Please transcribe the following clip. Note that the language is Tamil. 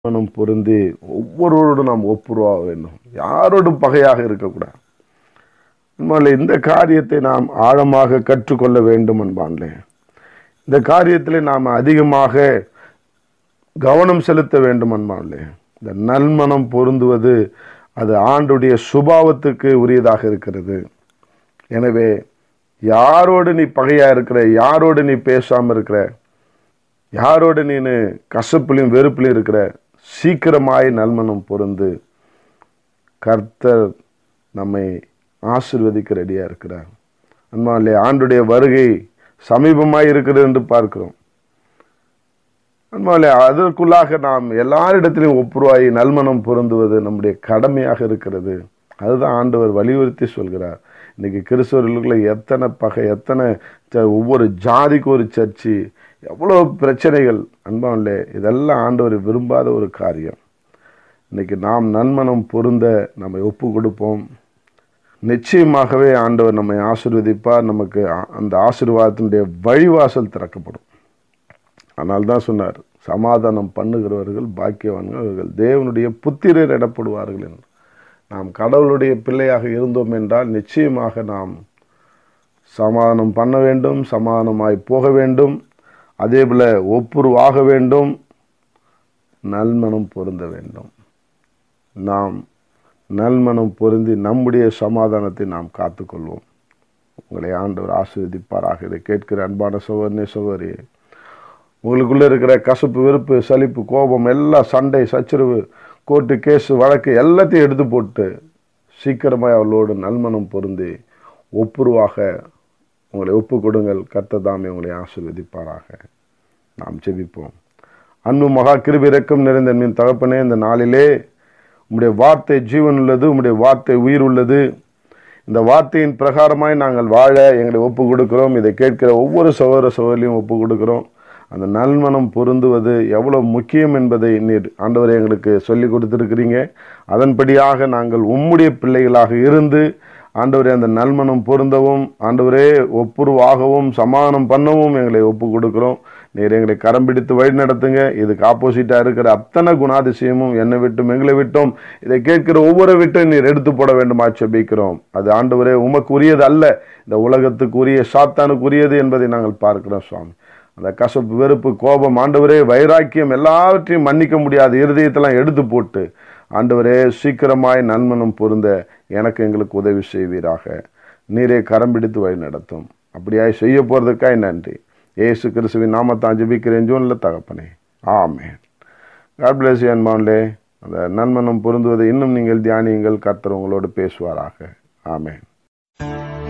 மனம் பொருந்தி ஒவ்வொருவரோடும் நாம் ஒப்புருவாக வேண்டும் யாரோடும் பகையாக இருக்கக்கூடாது அன்பாலே இந்த காரியத்தை நாம் ஆழமாக கற்றுக்கொள்ள வேண்டும் அன்பான்லே இந்த காரியத்தில் நாம் அதிகமாக கவனம் செலுத்த வேண்டும் அன்பான்லே இந்த நல்மனம் பொருந்துவது அது ஆண்டுடைய சுபாவத்துக்கு உரியதாக இருக்கிறது எனவே யாரோடு நீ பகையா இருக்கிற யாரோடு நீ பேசாம இருக்கிற யாரோடு நீ கசப்புலையும் வெறுப்புலையும் இருக்கிற சீக்கிரமாய் நல்மனம் பொருந்து கர்த்தர் நம்மை ஆசிர்வதிக்க ரெடியா இருக்கிறார் அன்பாலே ஆண்டுடைய வருகை சமீபமாய் இருக்கிறது என்று பார்க்கிறோம் அன்பாலே அதற்குள்ளாக நாம் எல்லாரிடத்திலும் ஒப்புருவாய் நல்மனம் பொருந்துவது நம்முடைய கடமையாக இருக்கிறது அதுதான் ஆண்டவர் வலியுறுத்தி சொல்கிறார் இன்னைக்கு கிறிஸ்தவர்களுக்குள்ள எத்தனை பகை எத்தனை ச- ஒவ்வொரு ஜாதிக்கு ஒரு சர்ச்சு எவ்வளோ பிரச்சனைகள் அன்பான்லே இதெல்லாம் ஆண்டவர் விரும்பாத ஒரு காரியம் இன்னைக்கு நாம் நன்மனம் பொருந்த நம்மை ஒப்பு கொடுப்போம் நிச்சயமாகவே ஆண்டவர் நம்மை ஆசீர்வதிப்பார் நமக்கு ஆ- அந்த ஆசீர்வாதத்தினுடைய வழிவாசல் திறக்கப்படும் ஆனால் தான் சொன்னார் சமாதானம் பண்ணுகிறவர்கள் பாக்கியவான்கள் அவர்கள் தேவனுடைய புத்திரர் எனப்படுவார்கள் என்று நாம் கடவுளுடைய பிள்ளையாக இருந்தோம் என்றால் நிச்சயமாக நாம் சமாதானம் பண்ண வேண்டும் சமாதானமாய் போக வேண்டும் அதேபோல ஒப்புருவாக வேண்டும் நல்மனம் பொருந்த வேண்டும் நாம் நல்மனம் பொருந்தி நம்முடைய சமாதானத்தை நாம் காத்துக்கொள்வோம் உங்களை ஆண்டவர் ஆசீர்வதிப்பாராக இதை கேட்கிற அன்பான சகோதரனே சகோதரியே உங்களுக்குள்ள இருக்கிற கசப்பு வெறுப்பு சலிப்பு கோபம் எல்லாம் சண்டை சச்சரவு கோர்ட்டு கேஸு வழக்கு எல்லாத்தையும் எடுத்து போட்டு சீக்கிரமாய் அவளோடு நல்மனம் பொருந்தி ஒப்புருவாக உங்களை ஒப்பு கொடுங்கள் கர்த்தர் தாமே உங்களை ஆசீர்வதிப்பாராக நாம் செபிப்போம் அன்பு மகா கிருபி இரக்கம் நிறைந்த மீன் தகப்பனே இந்த நாளிலே உம்முடைய வார்த்தை ஜீவன் உள்ளது உம்முடைய வார்த்தை உயிர் உள்ளது இந்த வார்த்தையின் பிரகாரமாய் நாங்கள் வாழ எங்களை ஒப்பு கொடுக்கிறோம் இதை கேட்கிற ஒவ்வொரு சகோதர சகோதரியும் ஒப்பு கொடுக்கிறோம் அந்த நல்மனம் பொருந்துவது எவ்வளவு முக்கியம் என்பதை நீர் ஆண்டவரே எங்களுக்கு சொல்லி கொடுத்திருக்கிறீங்க அதன்படியாக நாங்கள் உம்முடைய பிள்ளைகளாக இருந்து ஆண்டவரே அந்த நல்மனம் பொருந்தவும் ஆண்டவரே ஒப்புருவாகவும் சமாதானம் பண்ணவும் எங்களை ஒப்பு கொடுக்கிறோம் நீர் எங்களை கரம் பிடித்து வழி நடத்துங்க இதுக்கு ஆப்போசிட்டா இருக்கிற அத்தனை குணாதிசயமும் என்னை விட்டும் எங்களை விட்டும் இதை கேட்கிற ஒவ்வொரு விட்டும் நீர் எடுத்து போட வேண்டுமா செபிக்கிறோம் அது ஆண்டவரே உமக்கு உரியது அல்ல இந்த உலகத்துக்கு உரிய சாத்தானுக்கு உரியது என்பதை நாங்கள் பார்க்கிறோம் சுவாமி அந்த கசப்பு வெறுப்பு கோபம் ஆண்டவரே வைராக்கியம் எல்லாவற்றையும் மன்னிக்க முடியாத இருதயத்தெல்லாம் எடுத்து போட்டு ஆண்டவரே சீக்கிரமாய் நன்மனம் பொருந்த எனக்கு எங்களுக்கு உதவி செய்வீராக நீரே கரம் பிடித்து வழி நடத்தும் அப்படியாய் செய்ய போறதுக்காய் நன்றி ஏசு கிறிஸ்துவின் நாமத்தான் ஜெபிக்கிறேன் ஜூன்ல தகப்பனே ஆமென் காட் பிளஸ் அன்பான்லே அந்த நன்மனம் பொருந்துவதை இன்னும் நீங்கள் தியானியுங்கள் கர்த்தர் உங்களோடு பேசுவாராக ஆமென்